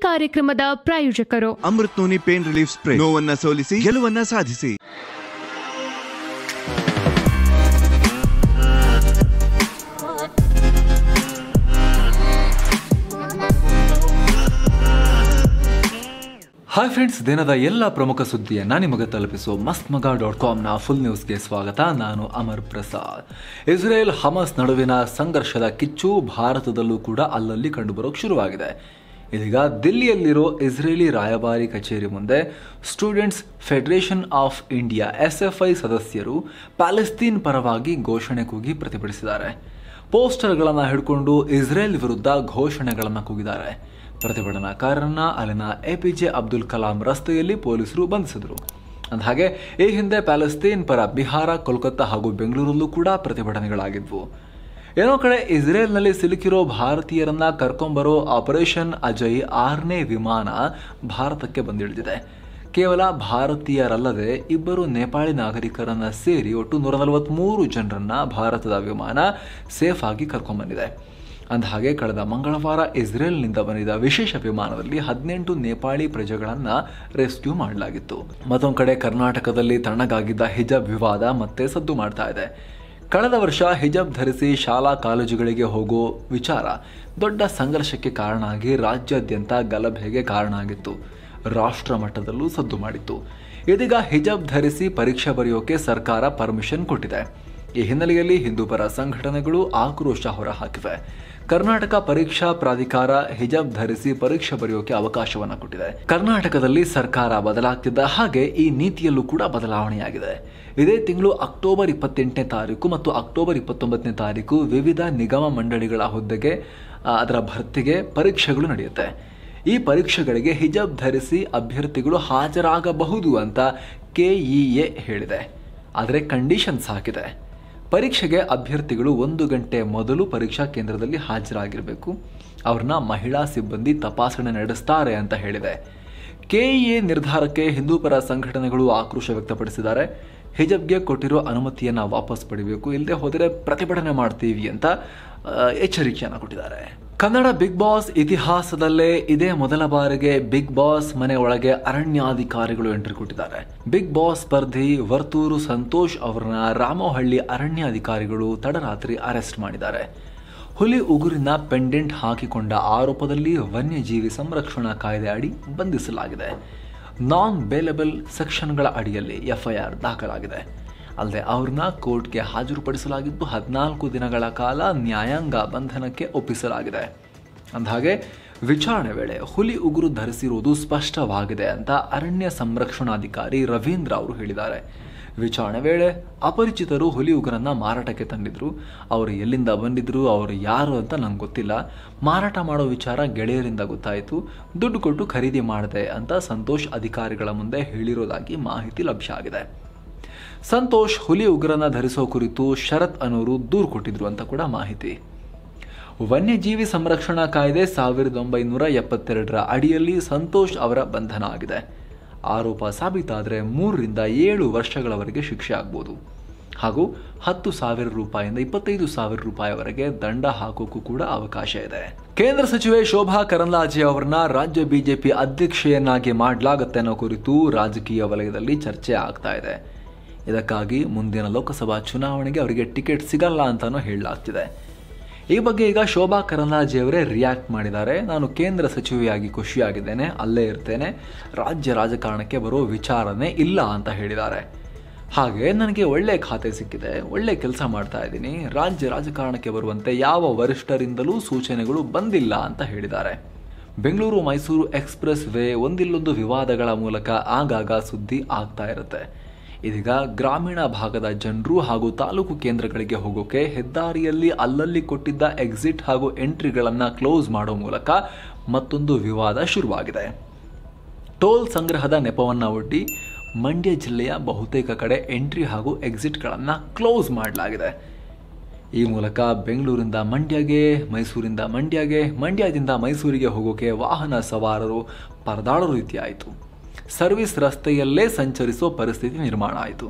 ಕಾರ್ಯಕ್ರಮದ ಪ್ರಾಯೋಜಕರು Amrit noni pain relief spray ನೋವನ್ನ ಸೋಲಿಸಿ ಗೆಲುವನ್ನ ಸಾಧಿಸಿ ಹಾಯ್ ಫ್ರೆಂಡ್ಸ್ ದಿನದ ಎಲ್ಲ ಪ್ರಮುಖ ಸುದ್ದಿಯನ್ನ ನಿಮಗೆ ತಲುಪಿಸುವ ಮಸ್ತ್ ಮಗ ಡಾಟ್ ಕಾಮ್ನ ಫುಲ್ ನ್ಯೂಸ್ಗೆ ಸ್ವಾಗತ ನಾನು ಅಮರ್ ಪ್ರಸಾದ್ ಇಸ್ರೇಲ್ ಹಮಸ್ ನಡುವಿನ ಸಂಘರ್ಷದ ಕಿಚ್ಚು ಭಾರತದಲ್ಲೂ ಕೂಡ ಅಲ್ಲಲ್ಲಿ ಕಂಡುಬರೋಕೆ ಶುರುವಾಗಿದೆ ಇದೀಗ ದಿಲ್ಲಿಯಲ್ಲಿರೋ ಇಸ್ರೇಲಿ ರಾಯಭಾರಿ ಕಚೇರಿ ಮುಂದೆ students federation of India SFI ಸದಸ್ಯರು ಪ್ಯಾಲೆಸ್ತೀನ್ ಪರವಾಗಿ ಘೋಷಣೆ ಕೂಗಿ ಪ್ರತಿಭಟಿಸಿದ್ದಾರೆ ಪೋಸ್ಟರ್ಗಳನ್ನು ಹಿಡ್ಕೊಂಡು ಇಸ್ರೇಲ್ ವಿರುದ್ಧ ಘೋಷಣೆಗಳನ್ನು ಕೂಗಿದ್ದಾರೆ ಪ್ರತಿಭಟನಾಕಾರರನ್ನ ಅಲ್ಲಿನ ಎಪಿಜೆ ಅಬ್ದುಲ್ ಕಲಾಂ ರಸ್ತೆಯಲ್ಲಿ ಪೊಲೀಸರು ಬಂಧಿಸಿದ್ರು ಅಂದಹಾಗೆ ಈ ಹಿಂದೆ ಪ್ಯಾಲೆಸ್ತೀನ್ ಪರ ಬಿಹಾರ ಕೋಲ್ಕತ್ತಾ ಹಾಗೂ ಬೆಂಗಳೂರಲ್ಲೂ ಕೂಡ ಪ್ರತಿಭಟನೆಗಳಾಗಿದ್ವು ಏನೋ ಕಡೆ ಇಸ್ರೇಲ್ನಲ್ಲಿ ಸಿಲುಕಿರೋ ಭಾರತೀಯರನ್ನ ಕರ್ಕೊಂಬರೋ ಆಪರೇಷನ್ ಅಜಯ್ ಆರನೇ ವಿಮಾನ ಭಾರತಕ್ಕೆ ಬಂದಿಳಿದಿದೆ ಕೇವಲ ಭಾರತೀಯರಲ್ಲದೆ ಇಬ್ಬರು ನೇಪಾಳಿ ನಾಗರಿಕರನ್ನ ಸೇರಿ ಒಟ್ಟು ನೂರ ನಲವತ್ಮೂರು ಜನರನ್ನ ಭಾರತದ ವಿಮಾನ ಸೇಫ್ ಆಗಿ ಕರ್ಕೊಂಡ್ಬಂದಿದೆ ಅಂದಹಾಗೆ ಕಳೆದ ಮಂಗಳವಾರ ಇಸ್ರೇಲ್ನಿಂದ ಬಂದಿದ್ದ ವಿಶೇಷ ವಿಮಾನದಲ್ಲಿ ಹದಿನೆಂಟು ನೇಪಾಳಿ ಪ್ರಜೆಗಳನ್ನ ರೆಸ್ಕ್ಯೂ ಮಾಡಲಾಗಿತ್ತು ಮತ್ತೊಂದು ಕಡೆ ಕರ್ನಾಟಕದಲ್ಲಿ ತಣ್ಣಗಾಗಿದ್ದ ಹಿಜಾಬ್ ವಿವಾದ ಮತ್ತೆ ಸದ್ದು ಮಾಡ್ತಾ ಇದೆ ಕಳೆದ ವರ್ಷ ಹಿಜಾಬ್ ಧರಿಸಿ ಶಾಲಾ ಕಾಲೇಜುಗಳಿಗೆ ಹೋಗೋ ವಿಚಾರ ದೊಡ್ಡ ಸಂಘರ್ಷಕ್ಕೆ ಕಾರಣ ಆಗಿ ರಾಜ್ಯಾದ್ಯಂತ ಗಲಭೆಗೆ ಕಾರಣ ಆಗಿತ್ತು ರಾಷ್ಟ್ರ ಮಟ್ಟದಲ್ಲೂ ಸದ್ದು ಮಾಡಿತ್ತು ಇದೀಗ ಹಿಜಾಬ್ ಧರಿಸಿ ಪರೀಕ್ಷೆ ಬರೆಯೋಕೆ ಸರ್ಕಾರ ಪರ್ಮಿಷನ್ ಕೊಟ್ಟಿದೆ ಈ ಹಿನ್ನೆಲೆಯಲ್ಲಿ ಹಿಂದೂಪರ ಸಂಘಟನೆಗಳು ಆಕ್ರೋಶ ಹೊರಹಾಕಿವೆ ಕರ್ನಾಟಕ ಪರೀಕ್ಷಾ ಪ್ರಾಧಿಕಾರ ಹಿಜಾಬ್ ಧರಿಸಿ ಪರೀಕ್ಷೆ ಬರೆಯೋಕೆ ಅವಕಾಶವನ್ನ ಕೊಟ್ಟಿದೆ ಕರ್ನಾಟಕದಲ್ಲಿ ಸರ್ಕಾರ ಬದಲಾಗ್ತಿದ್ದ ಹಾಗೆ ಈ ನೀತಿಯಲ್ಲೂ ಕೂಡ ಬದಲಾವಣೆಯಾಗಿದೆ ಇದೇ ತಿಂಗಳು ಅಕ್ಟೋಬರ್ ಇಪ್ಪತ್ತೆಂಟನೇ ತಾರೀಕು ಮತ್ತು ಅಕ್ಟೋಬರ್ ಇಪ್ಪತ್ತೊಂಬತ್ತನೇ ತಾರೀಕು ವಿವಿಧ ನಿಗಮ ಮಂಡಳಿಗಳ ಹುದ್ದೆಗೆ ಆ, ಅದರ ಭರ್ತಿಗೆ ಪರೀಕ್ಷೆಗಳು ನಡೆಯುತ್ತೆ ಈ ಪರೀಕ್ಷೆಗಳಿಗೆ ಹಿಜಾಬ್ ಧರಿಸಿ ಅಭ್ಯರ್ಥಿಗಳು ಹಾಜರಾಗಬಹುದು ಅಂತ ಕೆಇಎ ಹೇಳಿದೆ ಆದರೆ ಕಂಡೀಷನ್ಸ್ ಹಾಕಿದೆ ಪರೀಕ್ಷೆಗೆ ಅಭ್ಯರ್ಥಿಗಳು ಒಂದು ಗಂಟೆ ಮೊದಲು ಪರೀಕ್ಷಾ ಕೇಂದ್ರದಲ್ಲಿ ಹಾಜರಾಗಿರಬೇಕು ಅವ್ರನ್ನ ಮಹಿಳಾ ಸಿಬ್ಬಂದಿ ತಪಾಸಣೆ ನಡೆಸ್ತಾರೆ ಅಂತ ಹೇಳಿದೆ ಕೆಇಎ ನಿರ್ಧಾರಕ್ಕೆ ಹಿಂದೂಪರ ಸಂಘಟನೆಗಳು ಆಕ್ರೋಶ ವ್ಯಕ್ತಪಡಿಸಿದ್ದಾರೆ ಹಿಜಬ್ಗೆ ಕೊಟ್ಟಿರೋ ಅನುಮತಿಯನ್ನ ವಾಪಸ್ ಪಡಿಬೇಕು ಇಲ್ಲದೆ ಹೋದರೆ ಪ್ರತಿಭಟನೆ ಮಾಡ್ತೀವಿ ಅಂತ ಆ, ಎಚ್ಚರಿಕೆಯನ್ನ ಕೊಟ್ಟಿದ್ದಾರೆ ಕನ್ನಡ ಬಿಗ್ ಬಾಸ್ ಇತಿಹಾಸದಲ್ಲೇ ಇದೇ ಮೊದಲ ಬಾರಿಗೆ ಬಿಗ್ ಬಾಸ್ ಮನೆ ಒಳಗೆ ಅರಣ್ಯಾಧಿಕಾರಿಗಳು ಎಂಟ್ರಿ ಕೊಟ್ಟಿದ್ದಾರೆ ಬಿಗ್ ಬಾಸ್ ಸ್ಪರ್ಧಿ ವರ್ತೂರು ಸಂತೋಷ್ ಅವರನ್ನ ರಾಮೋಹಳ್ಳಿ ಅರಣ್ಯಾಧಿಕಾರಿಗಳು ತಡರಾತ್ರಿ ಅರೆಸ್ಟ್ ಮಾಡಿದ್ದಾರೆ ಹುಲಿ ಉಗುರಿನ ಪೆಂಡೆಂಟ್ ಹಾಕಿಕೊಂಡ ಆರೋಪದಲ್ಲಿ ವನ್ಯಜೀವಿ ಸಂರಕ್ಷಣಾ ಕಾಯ್ದೆ ಅಡಿ ಬಂಧಿಸಲಾಗಿದೆ ನಾನ್ ಬೇಲೆಬಲ್ ಸೆಕ್ಷನ್ಗಳ ಅಡಿಯಲ್ಲಿ ಎಫ್ಐಆರ್ ದಾಖಲಾಗಿದೆ ಅಲ್ಲದೆ ಅವ್ರನ್ನ ಕೋರ್ಟ್ಗೆ ಹಾಜರುಪಡಿಸಲಾಗಿದ್ದು ಹದಿನಾಲ್ಕು ದಿನಗಳ ಕಾಲ ನ್ಯಾಯಾಂಗ ಬಂಧನಕ್ಕೆ ಒಪ್ಪಿಸಲಾಗಿದೆ ಅಂದಹಾಗೆ ವಿಚಾರಣೆ ವೇಳೆ ಹುಲಿ ಉಗುರು ಧರಿಸಿರುವುದು ಸ್ಪಷ್ಟವಾಗಿದೆ ಅಂತ ಅರಣ್ಯ ಸಂರಕ್ಷಣಾಧಿಕಾರಿ ರವೀಂದ್ರ ಅವರು ಹೇಳಿದ್ದಾರೆ ವಿಚಾರಣೆ ವೇಳೆ ಅಪರಿಚಿತರು ಹುಲಿ ಉಗುರನ್ನ ಮಾರಾಟಕ್ಕೆ ತಂದಿದ್ರು ಅವರು ಎಲ್ಲಿಂದ ಬಂದಿದ್ರು ಅವರು ಯಾರು ಅಂತ ನಂಗೆ ಗೊತ್ತಿಲ್ಲ ಮಾರಾಟ ಮಾಡೋ ವಿಚಾರ ಗೆಳೆಯರಿಂದ ಗೊತ್ತಾಯಿತು ದುಡ್ಡು ಕೊಟ್ಟು ಖರೀದಿ ಮಾಡಿದೆ ಅಂತ ಸಂತೋಷ್ ಅಧಿಕಾರಿಗಳ ಮುಂದೆ ಹೇಳಿರೋದಾಗಿ ಮಾಹಿತಿ ಲಭ್ಯ ಆಗಿದೆ ಸಂತೋಷ್ ಹುಲಿ ಉಗ್ರನ ಧರಿಸೋ ಕುರಿತು ಶರತ್ ಅನ್ನೋರು ದೂರು ಕೊಟ್ಟಿದ್ರು ಅಂತ ಕೂಡ ಮಾಹಿತಿ ವನ್ಯಜೀವಿ ಸಂರಕ್ಷಣಾ ಕಾಯ್ದೆ ಸಾವಿರದ ಒಂಬೈನೂರ ಎಪ್ಪತ್ತೆರಡರ ಅಡಿಯಲ್ಲಿ ಸಂತೋಷ್ ಅವರ ಬಂಧನ ಆಗಿದೆ ಆರೋಪ ಸಾಬೀತಾದರೆ ಮೂರರಿಂದ ಏಳು ವರ್ಷಗಳವರೆಗೆ ಶಿಕ್ಷೆ ಆಗ್ಬೋದು ಹಾಗೂ ಹತ್ತು ಸಾವಿರ ರೂಪಾಯಿಯಿಂದ ಇಪ್ಪತ್ತೈದು ಸಾವಿರ ರೂಪಾಯಿವರೆಗೆ ದಂಡ ಹಾಕೋಕ್ಕೂ ಕೂಡ ಅವಕಾಶ ಇದೆ ಕೇಂದ್ರ ಸಚಿವೆ ಶೋಭಾ ಕರಂದ್ಲಾಜೆ ಅವರನ್ನ ರಾಜ್ಯ ಬಿಜೆಪಿ ಅಧ್ಯಕ್ಷೆಯನ್ನಾಗಿ ಮಾಡಲಾಗುತ್ತೆ ಅನ್ನೋ ಕುರಿತು ರಾಜಕೀಯ ವಲಯದಲ್ಲಿ ಚರ್ಚೆ ಆಗ್ತಾ ಇದೆ ಇದಕ್ಕಾಗಿ ಮುಂದಿನ ಲೋಕಸಭಾ ಚುನಾವಣೆಗೆ ಅವರಿಗೆ ಟಿಕೆಟ್ ಸಿಗಲ್ಲ ಅಂತಾನೂ ಹೇಳಲಾಗ್ತಿದೆ ಈ ಬಗ್ಗೆ ಈಗ ಶೋಭಾ ಕರಂದ್ಲಾಜೆ ಅವರೇ ರಿಯಾಕ್ಟ್ ಮಾಡಿದ್ದಾರೆ ನಾನು ಕೇಂದ್ರ ಸಚಿವೆಯಾಗಿ ಖುಷಿಯಾಗಿದ್ದೇನೆ ಅಲ್ಲೇ ಇರ್ತೇನೆ ರಾಜ್ಯ ರಾಜಕಾರಣಕ್ಕೆ ಬರೋ ವಿಚಾರನೇ ಇಲ್ಲ ಅಂತ ಹೇಳಿದ್ದಾರೆ ಹಾಗೆ ನನಗೆ ಒಳ್ಳೆ ಖಾತೆ ಸಿಕ್ಕಿದೆ ಒಳ್ಳೆ ಕೆಲಸ ಮಾಡ್ತಾ ಇದ್ದೀನಿ ರಾಜ್ಯ ರಾಜಕಾರಣಕ್ಕೆ ಬರುವಂತೆ ಯಾವ ವರಿಷ್ಠರಿಂದಲೂ ಸೂಚನೆಗಳು ಬಂದಿಲ್ಲ ಅಂತ ಹೇಳಿದ್ದಾರೆ ಬೆಂಗಳೂರು ಮೈಸೂರು ಎಕ್ಸ್ಪ್ರೆಸ್ ವೇ ಒಂದಿಲ್ಲೊಂದು ವಿವಾದಗಳ ಮೂಲಕ ಆಗಾಗ ಸುದ್ದಿ ಆಗ್ತಾ ಇರುತ್ತೆ ಇದೀಗ ಗ್ರಾಮೀಣ ಭಾಗದ ಜನರು ಹಾಗೂ ತಾಲೂಕು ಕೇಂದ್ರಗಳಿಗೆ ಹೋಗೋಕೆ ಹೆದ್ದಾರಿಯಲ್ಲಿ ಅಲ್ಲಲ್ಲಿ ಕೊಟ್ಟಿದ್ದ ಎಕ್ಸಿಟ್ ಹಾಗೂ ಎಂಟ್ರಿಗಳನ್ನು ಕ್ಲೋಸ್ ಮಾಡೋ ಮೂಲಕ ಮತ್ತೊಂದು ವಿವಾದ ಶುರುವಾಗಿದೆ ಟೋಲ್ ಸಂಗ್ರಹದ ನೆಪವನ್ನ ಒಡ್ಡಿ ಮಂಡ್ಯ ಜಿಲ್ಲೆಯ ಬಹುತೇಕ ಕಡೆ ಎಂಟ್ರಿ ಹಾಗೂ ಎಕ್ಸಿಟ್ಗಳನ್ನು ಕ್ಲೋಸ್ ಮಾಡಲಾಗಿದೆ ಈ ಮೂಲಕ ಬೆಂಗಳೂರಿಂದ ಮಂಡ್ಯಗೆ ಮೈಸೂರಿಂದ ಮಂಡ್ಯಗೆ ಮಂಡ್ಯದಿಂದ ಮೈಸೂರಿಗೆ ಹೋಗೋಕೆ ವಾಹನ ಸವಾರರು ಪರದಾಡೋ ರೀತಿ ಆಯಿತು ಸರ್ವಿಸ್ ರಸ್ತೆಯಲ್ಲೇ ಸಂಚರಿಸೋ ಪರಿಸ್ಥಿತಿ ನಿರ್ಮಾಣ ಆಯಿತು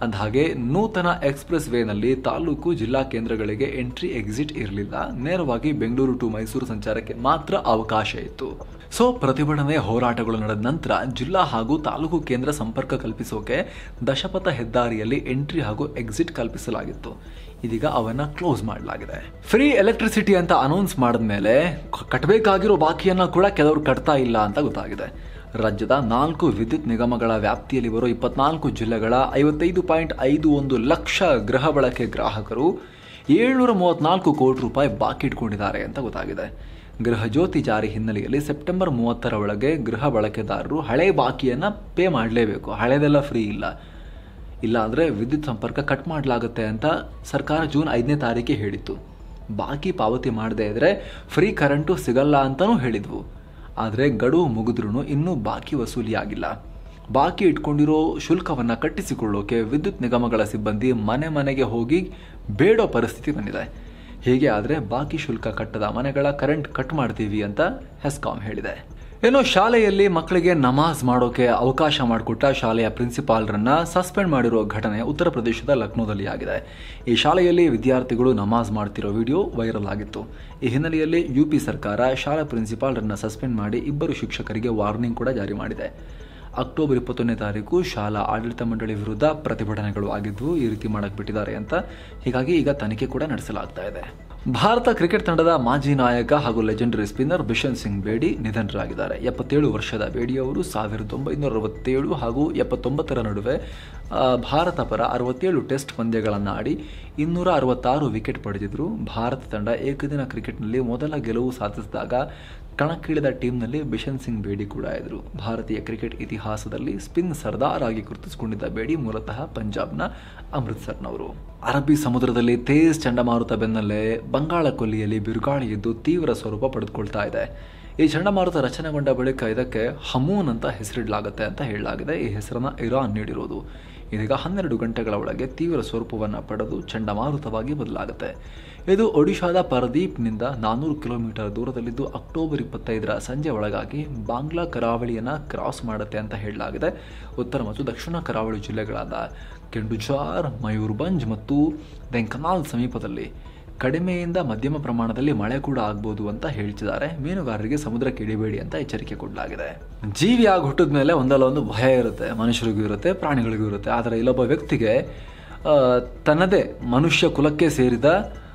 ಅಂದಹಾಗೆ ನೂತನ ಎಕ್ಸ್ಪ್ರೆಸ್ ವೇನಲ್ಲಿ ತಾಲೂಕು ಜಿಲ್ಲಾ ಕೇಂದ್ರಗಳಿಗೆ ಎಂಟ್ರಿ ಎಕ್ಸಿಟ್ ಇರಲಿಲ್ಲ ನೇರವಾಗಿ ಬೆಂಗಳೂರು ಟು ಮೈಸೂರು ಸಂಚಾರಕ್ಕೆ ಮಾತ್ರ ಅವಕಾಶ ಇತ್ತು ಸೊ ಪ್ರತಿಭಟನೆ ಹೋರಾಟಗಳು ನಡೆದ ನಂತರ ಜಿಲ್ಲಾ ಹಾಗೂ ತಾಲೂಕು ಕೇಂದ್ರ ಸಂಪರ್ಕ ಕಲ್ಪಿಸೋಕೆ ದಶಪಥ ಹೆದ್ದಾರಿಯಲ್ಲಿ ಎಂಟ್ರಿ ಹಾಗೂ ಎಕ್ಸಿಟ್ ಕಲ್ಪಿಸಲಾಗಿತ್ತು ಇದೀಗ ಅವನ್ನ ಕ್ಲೋಸ್ ಮಾಡಲಾಗಿದೆ ಫ್ರೀ ಎಲೆಕ್ಟ್ರಿಸಿಟಿ ಅಂತ ಅನೌನ್ಸ್ ಮಾಡಿದ್ಮೇಲೆ ಕ- ಕಟ್ಟಬೇಕಾಗಿರೋ ಬಾಕಿಯನ್ನ ಕೂಡ ಕೆಲವರು ಕಟ್ತಾ ಇಲ್ಲ ಅಂತ ಗೊತ್ತಾಗಿದೆ ರಾಜ್ಯದ ನಾಲ್ಕು ವಿದ್ಯುತ್ ನಿಗಮಗಳ ವ್ಯಾಪ್ತಿಯಲ್ಲಿ ಬರೋ ಇಪ್ಪತ್ನಾಲ್ಕು ಜಿಲ್ಲೆಗಳ ಐವತ್ತೈದು ಪಾಯಿಂಟ್ ಐದು ಒಂದು ಲಕ್ಷ ಗೃಹ ಬಳಕೆ ಗ್ರಾಹಕರು ಏಳ್ನೂರ ಮೂವತ್ನಾಲ್ಕು ಕೋಟಿ ರೂಪಾಯಿ ಬಾಕಿ ಇಟ್ಕೊಂಡಿದ್ದಾರೆ ಅಂತ ಗೊತ್ತಾಗಿದೆ ಗೃಹ ಜ್ಯೋತಿ ಜಾರಿ ಹಿನ್ನೆಲೆಯಲ್ಲಿ ಸೆಪ್ಟೆಂಬರ್ ಮೂವತ್ತರ ಒಳಗೆ ಗೃಹ ಬಳಕೆದಾರರು ಹಳೆ ಬಾಕಿಯನ್ನ ಪೇ ಮಾಡಲೇಬೇಕು ಹಳೆದೆಲ್ಲ ಫ್ರೀ ಇಲ್ಲ ಇಲ್ಲ ಅಂದರೆ ವಿದ್ಯುತ್ ಸಂಪರ್ಕ ಕಟ್ ಮಾಡಲಾಗುತ್ತೆ ಅಂತ ಸರ್ಕಾರ ಜೂನ್ ಐದನೇ ತಾರೀಕಿಗೆ ಹೇಳಿತ್ತು ಬಾಕಿ ಪಾವತಿ ಮಾಡದೇ ಇದ್ರೆ ಫ್ರೀ ಕರೆಂಟು ಸಿಗಲ್ಲ ಅಂತಲೂ ಹೇಳಿದ್ವು ಆದರೆ ಗಡುವು ಮುಗಿದ್ರೂ ಇನ್ನೂ ಬಾಕಿ ವಸೂಲಿಯಾಗಿಲ್ಲ ಬಾಕಿ ಇಟ್ಕೊಂಡಿರೋ ಶುಲ್ಕವನ್ನು ಕಟ್ಟಿಸಿಕೊಳ್ಳೋಕೆ ವಿದ್ಯುತ್ ನಿಗಮಗಳ ಸಿಬ್ಬಂದಿ ಮನೆ ಮನೆಗೆ ಹೋಗಿ ಬೇಡೋ ಪರಿಸ್ಥಿತಿ ಬಂದಿದೆ ಹೀಗೆ ಆದರೆ ಬಾಕಿ ಶುಲ್ಕ ಕಟ್ಟದ ಮನೆಗಳ ಕರೆಂಟ್ ಕಟ್ ಮಾಡ್ತೀವಿ ಅಂತ ಹೆಸ್ಕಾಂ ಹೇಳಿದೆ ಏನೋ ಶಾಲೆಯಲ್ಲಿ ಮಕ್ಕಳಿಗೆ ನಮಾಜ್ ಮಾಡೋಕೆ ಅವಕಾಶ ಮಾಡಿಕೊಟ್ಟ ಶಾಲೆಯ ಪ್ರಿನ್ಸಿಪಾಲ್ರನ್ನ ಸಸ್ಪೆಂಡ್ ಮಾಡಿರೋ ಘಟನೆ ಉತ್ತರ ಪ್ರದೇಶದ ಲಕ್ನೋದಲ್ಲಿ ಆಗಿದೆ ಈ ಶಾಲೆಯಲ್ಲಿ ವಿದ್ಯಾರ್ಥಿಗಳು ನಮಾಜ್ ಮಾಡ್ತಿರೋ ವಿಡಿಯೋ ವೈರಲ್ ಆಗಿತ್ತು ಈ ಹಿನ್ನೆಲೆಯಲ್ಲಿ ಯುಪಿ ಸರ್ಕಾರ ಶಾಲಾ ಪ್ರಿನ್ಸಿಪಾಲ್ರನ್ನ ಸಸ್ಪೆಂಡ್ ಮಾಡಿ ಇಬ್ಬರು ಶಿಕ್ಷಕರಿಗೆ ವಾರ್ನಿಂಗ್ ಕೂಡ ಜಾರಿ ಮಾಡಿದೆ ಅಕ್ಟೋಬರ್ ಇಪ್ಪತ್ತೊಂದನೇ ತಾರೀಕು ಶಾಲಾ ಆಡಳಿತ ಮಂಡಳಿ ವಿರುದ್ಧ ಪ್ರತಿಭಟನೆಗಳು ಆಗಿದ್ವು ಈ ರೀತಿ ಮಾಡಕ್ ಬಿಟ್ಟಿದ್ದಾರೆ ಅಂತ ಹೀಗಾಗಿ ಈಗ ತನಿಖೆ ಕೂಡ ನಡೆಸಲಾಗ್ತಾ ಇದೆ ಭಾರತ ಕ್ರಿಕೆಟ್ ತಂಡದ ಮಾಜಿ ನಾಯಕ ಹಾಗೂ ಲೆಜೆಂಡರಿ ಸ್ಪಿನ್ನರ್ ಬಿಷನ್ ಸಿಂಗ್ ಬೇಡಿ ನಿಧನರಾಗಿದ್ದಾರೆ ಎಪ್ಪತ್ತೇಳು ವರ್ಷದ ಬೇಡಿ ಅವರು ಸಾವಿರದ ಒಂಬೈನೂರ ಅರವತ್ತೇಳು ಹಾಗೂ ಎಪ್ಪತ್ತೊಂಬತ್ತರ ನಡುವೆ ಆ, ಭಾರತ ಪರ ಅರವತ್ತೇಳು ಟೆಸ್ಟ್ ಪಂದ್ಯಗಳನ್ನು ಆಡಿ ಇನ್ನೂರ ಅರವತ್ತಾರು ವಿಕೆಟ್ ಪಡೆದಿದ್ರು ಭಾರತ ತಂಡ ಏಕದಿನ ಕ್ರಿಕೆಟ್ನಲ್ಲಿ ಮೊದಲ ಗೆಲುವು ಸಾಧಿಸಿದಾಗ ಕಣಕ್ಕಿಳಿದ ಟೀಮ್ನಲ್ಲಿ ಬಿಷನ್ ಸಿಂಗ್ ಬೇಡಿ ಕೂಡ ಇದ್ರು ಭಾರತೀಯ ಕ್ರಿಕೆಟ್ ಇತಿಹಾಸದಲ್ಲಿ ಸ್ಪಿನ್ ಸರ್ದಾರ್ ಆಗಿ ಗುರುತಿಸಿಕೊಂಡಿದ್ದ ಬೇಡಿ ಮೂಲತಃ ಪಂಜಾಬ್ನ ಅಮೃತ್ಸರ್ನವರು ಅರಬ್ಬಿ ಸಮುದ್ರದಲ್ಲಿ ತೇಜ್ ಚಂಡಮಾರುತ ಬೆನ್ನಲ್ಲೇ ಬಂಗಾಳ ಕೊಲ್ಲಿಯಲ್ಲಿ ಬಿರುಗಾಳಿ ಎದ್ದು ತೀವ್ರ ಸ್ವರೂಪ ಪಡೆದುಕೊಳ್ತಾ ಇದೆ ಈ ಚಂಡಮಾರುತ ರಚನೆಗೊಂಡ ಬಳಿಕ ಇದಕ್ಕೆ ಹಮೂನ್ ಅಂತ ಹೆಸರಿಡಲಾಗುತ್ತೆ ಅಂತ ಹೇಳಲಾಗಿದೆ ಈ ಹೆಸರನ್ನ ಇರಾನ್ ನೀಡಿರುವುದು ಇದೀಗ ಹನ್ನೆರಡು ಗಂಟೆಗಳ ಒಳಗೆ ತೀವ್ರ ಸ್ವರೂಪವನ್ನು ಪಡೆದು ಚಂಡಮಾರುತವಾಗಿ ಬದಲಾಗುತ್ತೆ ಇದು ಒಡಿಶಾದ ಪರದೀಪ್ನಿಂದ ನಾನ್ನೂರು ಕಿಲೋಮೀಟರ್ ದೂರದಲ್ಲಿದ್ದು ಅಕ್ಟೋಬರ್ ಇಪ್ಪತ್ತೈದರ ಸಂಜೆ ಒಳಗಾಗಿ ಬಾಂಗ್ಲಾ ಕರಾವಳಿಯನ್ನು ಕ್ರಾಸ್ ಮಾಡುತ್ತೆ ಅಂತ ಹೇಳಲಾಗಿದೆ ಉತ್ತರ ಮತ್ತು ದಕ್ಷಿಣ ಕರಾವಳಿ ಜಿಲ್ಲೆಗಳಾದ ಕೆಂಡುಜಾರ್ ಮಯೂರ್ಭಂಜ್ ಮತ್ತು ಡೆಂಕನಾಲ್ ಸಮೀಪದಲ್ಲಿ ಕಡಿಮೆಯಿಂದ ಮಧ್ಯಮ ಪ್ರಮಾಣದಲ್ಲಿ ಮಳೆ ಕೂಡ ಆಗ್ಬೋದು ಅಂತ ಹೇಳ್ತಿದ್ದಾರೆ ಮೀನುಗಾರರಿಗೆ ಸಮುದ್ರಕ್ಕೆ ಇಳಿಬೇಡಿ ಅಂತ ಎಚ್ಚರಿಕೆ ಕೊಡಲಾಗಿದೆ ಜೀವಿಯಾಗಿ ಹುಟ್ಟಿದ ಮೇಲೆ ಒಂದಲ್ಲ ಒಂದು ಭಯ ಇರುತ್ತೆ ಮನುಷ್ಯರಿಗೂ ಇರುತ್ತೆ ಪ್ರಾಣಿಗಳಿಗೂ ಇರುತ್ತೆ ಆದರೆ ಇಲ್ಲೊಬ್ಬ ವ್ಯಕ್ತಿಗೆ ಆ, ತನ್ನದೇ ಮನುಷ್ಯ ಕುಲಕ್ಕೆ ಸೇರಿದ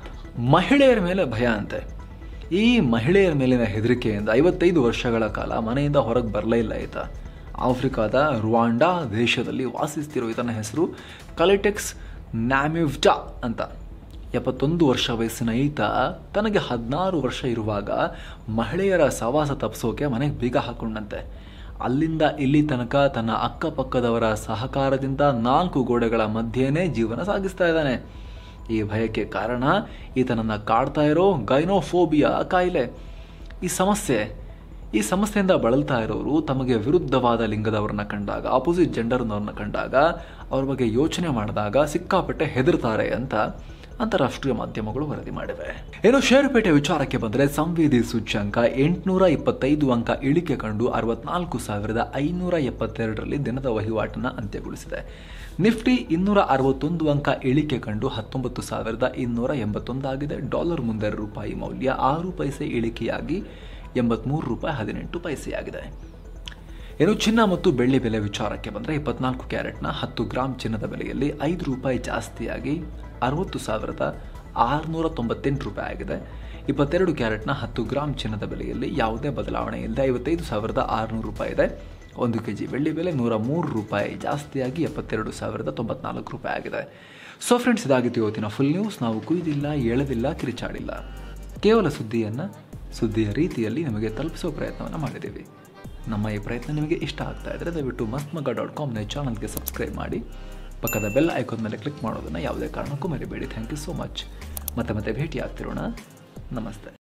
ಮಹಿಳೆಯರ ಮೇಲೆ ಭಯ ಅಂತೆ ಈ ಮಹಿಳೆಯರ ಮೇಲಿನ ಹೆದರಿಕೆಯಿಂದ ಐವತ್ತೈದು ವರ್ಷಗಳ ಕಾಲ ಮನೆಯಿಂದ ಹೊರಗೆ ಬರಲೇ ಇಲ್ಲ ಈತ ಆಫ್ರಿಕಾದ ರುವಾಂಡಾ ದೇಶದಲ್ಲಿ ವಾಸಿಸ್ತಿರೋ ಈತನ ಹೆಸರು ಕಲಿಟೆಕ್ಸ್ ನ್ಯಾಮಿವ್ಜಾ ಅಂತ ಎಪ್ಪತ್ತೊಂದು ವರ್ಷ ವಯಸ್ಸಿನ ಈತ ತನಗೆ ಹದಿನಾರು ವರ್ಷ ಇರುವಾಗ ಮಹಿಳೆಯರ ಸವಾಸ ತಪ್ಪಿಸೋಕೆ ಮನೆಗೆ ಬೀಗ ಹಾಕೊಂಡಂತೆ ಅಲ್ಲಿಂದ ಇಲ್ಲಿ ತನಕ ತನ್ನ ಅಕ್ಕಪಕ್ಕದವರ ಸಹಕಾರದಿಂದ ನಾಲ್ಕು ಗೋಡೆಗಳ ಮಧ್ಯೆನೇ ಜೀವನ ಸಾಗಿಸ್ತಾ ಇದ್ದಾನೆ ಈ ಭಯಕ್ಕೆ ಕಾರಣ ಈತನನ್ನ ಕಾಡ್ತಾ ಇರೋ ಗೈನೋಫೋಬಿಯಾ ಕಾಯಿಲೆ ಈ ಸಮಸ್ಯೆ ಈ ಸಮಸ್ಯೆಯಿಂದ ಬಳಲ್ತಾ ಇರೋರು ತಮಗೆ ವಿರುದ್ಧವಾದ ಲಿಂಗದವರನ್ನ ಕಂಡಾಗ ಆಪೋಸಿಟ್ ಜೆಂಡರ್ನವ್ರನ್ನ ಕಂಡಾಗ ಅವ್ರ ಬಗ್ಗೆ ಯೋಚನೆ ಮಾಡಿದಾಗ ಸಿಕ್ಕಾಪಟ್ಟೆ ಹೆದರ್ತಾರೆ ಅಂತ ಅಂತಾರಾಷ್ಟ್ರೀಯ ಮಾಧ್ಯಮಗಳು ವರದಿ ಮಾಡಿವೆ ಏನು ಷೇರುಪೇಟೆ ವಿಚಾರಕ್ಕೆ ಬಂದರೆ ಸಂವೇದಿ ಸೂಚ್ಯಂಕ ಎಂಟುನೂರ ಇಪ್ಪತ್ತೈದು ಅಂಕ ಇಳಿಕೆ ಕಂಡು ಅರವತ್ನಾಲ್ಕು ಸಾವಿರದ ಐನೂರ ಎಪ್ಪತ್ತೆರಡರಲ್ಲಿ ದಿನದ ವಹಿವಾಟನ್ನು ಅಂತ್ಯಗೊಳಿಸಿದೆ ನಿಫ್ಟಿ ಇನ್ನೂರ ಅರವತ್ತೊಂದು ಅಂಕ ಇಳಿಕೆ ಕಂಡು ಹತ್ತೊಂಬತ್ತು ಸಾವಿರದ ಇನ್ನೂರ ಎಂಬತ್ತೊಂದಾಗಿದೆ ಡಾಲರ್ ಮುಂದೆ ರೂಪಾಯಿ ಮೌಲ್ಯ ಆರು ಪೈಸೆ ಇಳಿಕೆಯಾಗಿ ಎಂಬತ್ಮೂರು ರೂಪಾಯಿ ಹದಿನೆಂಟು ಪೈಸೆಯಾಗಿದೆ ಇನ್ನು ಚಿನ್ನ ಮತ್ತು ಬೆಳ್ಳಿ ಬೆಲೆ ವಿಚಾರಕ್ಕೆ ಬಂದರೆ ಇಪ್ಪತ್ನಾಲ್ಕು ಕ್ಯಾರೆಟ್ನ ಹತ್ತು ಗ್ರಾಂ ಚಿನ್ನದ ಬೆಲೆಯಲ್ಲಿ ಐದು ರೂಪಾಯಿ ಜಾಸ್ತಿಯಾಗಿ ಅರವತ್ತು ಸಾವಿರದ ಆರುನೂರ ತೊಂಬತ್ತೆಂಟು ರೂಪಾಯಿ ಆಗಿದೆ ಇಪ್ಪತ್ತೆರಡು ಕ್ಯಾರೆಟ್ನ ಹತ್ತು ಗ್ರಾಂ ಚಿನ್ನದ ಬೆಲೆಯಲ್ಲಿ ಯಾವುದೇ ಬದಲಾವಣೆ ಇಲ್ಲದೆ ಐವತ್ತೈದು ಸಾವಿರದ ಆರುನೂರು ರೂಪಾಯಿ ಇದೆ ಒಂದು ಕೆ ಜಿ ಬೆಳ್ಳಿ ಬೆಲೆ ನೂರ ಮೂರು ರೂಪಾಯಿ ಜಾಸ್ತಿಯಾಗಿ ಎಪ್ಪತ್ತೆರಡು ಸಾವಿರದ ತೊಂಬತ್ನಾಲ್ಕು ರೂಪಾಯಿ ಆಗಿದೆ ಸೊ ಫ್ರೆಂಡ್ಸ್ ಇದಾಗಿತ್ತು ಇವತ್ತಿನ ಫುಲ್ ನ್ಯೂಸ್ ನಾವು ಕುಯ್ದಿಲ್ಲ ಎಳೆದಿಲ್ಲ ಕಿರಿಚಾಡಿಲ್ಲ ಕೇವಲ ಸುದ್ದಿಯನ್ನು ಸುದ್ದಿಯ ರೀತಿಯಲ್ಲಿ ನಿಮಗೆ ತಲುಪಿಸೋ ಪ್ರಯತ್ನವನ್ನು ಮಾಡಿದ್ದೀವಿ ನಮ್ಮ ಈ ಪ್ರಯತ್ನ ನಿಮಗೆ ಇಷ್ಟ ಆಗ್ತಾ ಇದ್ದರೆ ದಯವಿಟ್ಟು ಮಸ್ಮಗ ಡಾಟ್ ಕಾಮ್ನ ಚಾನಲ್ಗೆ ಸಬ್ಸ್ಕ್ರೈಬ್ ಮಾಡಿ ಪಕ್ಕದ ಬೆಲ್ ಐಕಾನ್ ಮೇಲೆ ಕ್ಲಿಕ್ ಮಾಡೋದನ್ನು ಯಾವುದೇ ಕಾರಣಕ್ಕೂ ಮರಿಬೇಡಿ ಥ್ಯಾಂಕ್ ಯು ಸೋ ಮಚ್ ಮತ್ತೆ ಮತ್ತೆ ಭೇಟಿ ಆಗ್ತಿರೋಣ ನಮಸ್ತೆ